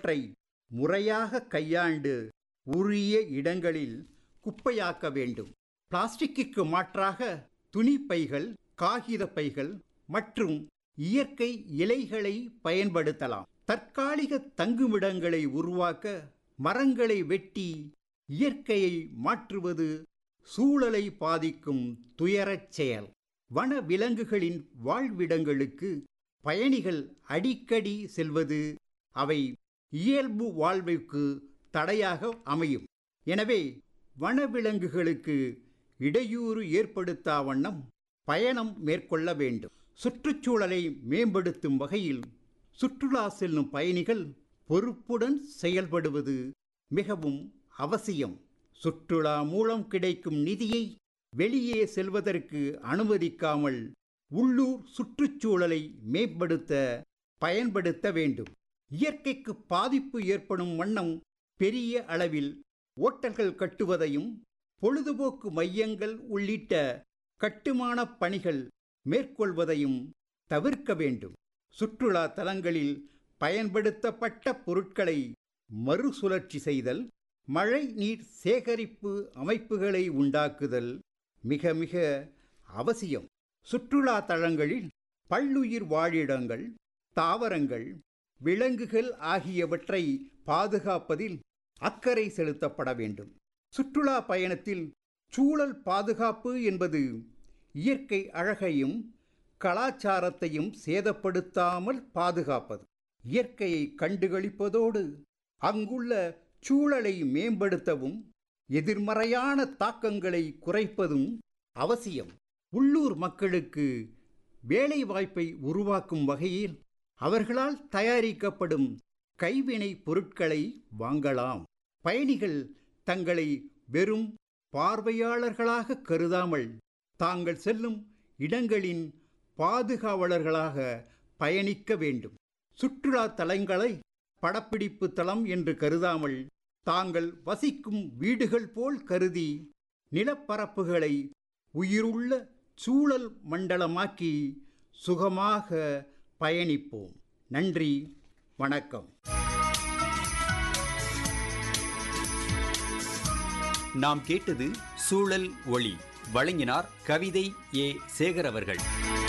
அவற்றை முறையாக கையாண்டு உரிய இடங்களில் குப்பையாக்க வேண்டும் பிளாஸ்டிக்கிற்கு மாற்றாக துணி பைகள் காகித பைகள் மற்றும் இயற்கை இலைகளை பயன்படுத்தலாம் தற்காலிக தங்குமிடங்களை உருவாக்க மரங்களை வெட்டி இயற்கையை மாற்றுவது சூழலை பாதிக்கும் துயரச் செயல் வன விலங்குகளின் வாழ்விடங்களுக்கு பயணிகள் அடிக்கடி செல்வது அவை இயல்பு வாழ்விற்கு தடையாக அமையும் எனவே வனவிலங்குகளுக்கு இடையூறு ஏற்படுத்தா வண்ணம் பயணம் மேற்கொள்ள வேண்டும் சுற்றுச்சூழலை மேம்படுத்தும் வகையில் சுற்றுலா செல்லும் பயணிகள் பொறுப்புடன் செயல்படுவது மிகவும் அவசியம் சுற்றுலா மூலம் கிடைக்கும் நிதியை வெளியே செல்வதற்கு அனுமதிக்காமல் உள்ளூர் சுற்றுச்சூழலை மேம்படுத்த பயன்படுத்த வேண்டும் இயற்கைக்கு பாதிப்பு ஏற்படும் வண்ணம் பெரிய அளவில் ஓட்டல்கள் கட்டுவதையும் பொழுதுபோக்கு மையங்கள் உள்ளிட்ட கட்டுமான பணிகள் மேற்கொள்வதையும் தவிர்க்க வேண்டும் சுற்றுலா தலங்களில் பயன்படுத்தப்பட்ட பொருட்களை மறுசுழற்சி செய்தல் மழை நீர் சேகரிப்பு அமைப்புகளை உண்டாக்குதல் மிக மிக அவசியம் சுற்றுலா தலங்களில் பல்லுயிர் வாழிடங்கள் தாவரங்கள் விலங்குகள் ஆகியவற்றை பாதுகாப்பதில் அக்கறை செலுத்தப்பட வேண்டும் சுற்றுலா பயணத்தில் சூழல் பாதுகாப்பு என்பது இயற்கை அழகையும் கலாச்சாரத்தையும் சேதப்படுத்தாமல் பாதுகாப்பது இயற்கையை கண்டுகளிப்பதோடு அங்குள்ள சூழலை மேம்படுத்தவும் எதிர்மறையான தாக்கங்களை குறைப்பதும் அவசியம் உள்ளூர் மக்களுக்கு வேலைவாய்ப்பை உருவாக்கும் வகையில் அவர்களால் தயாரிக்கப்படும் கைவினை பொருட்களை வாங்கலாம் பயணிகள் தங்களை வெறும் பார்வையாளர்களாக கருதாமல் தாங்கள் செல்லும் இடங்களின் பாதுகாவலர்களாக பயணிக்க வேண்டும் சுற்றுலா தலங்களை படப்பிடிப்பு தலம் என்று கருதாமல் தாங்கள் வசிக்கும் வீடுகள் போல் கருதி நிலப்பரப்புகளை உயிருள்ள சூழல் மண்டலமாக்கி சுகமாக பயணிப்போம் நன்றி வணக்கம் நாம் கேட்டது சூழல் ஒளி வழங்கினார் கவிதை ஏ சேகர் அவர்கள்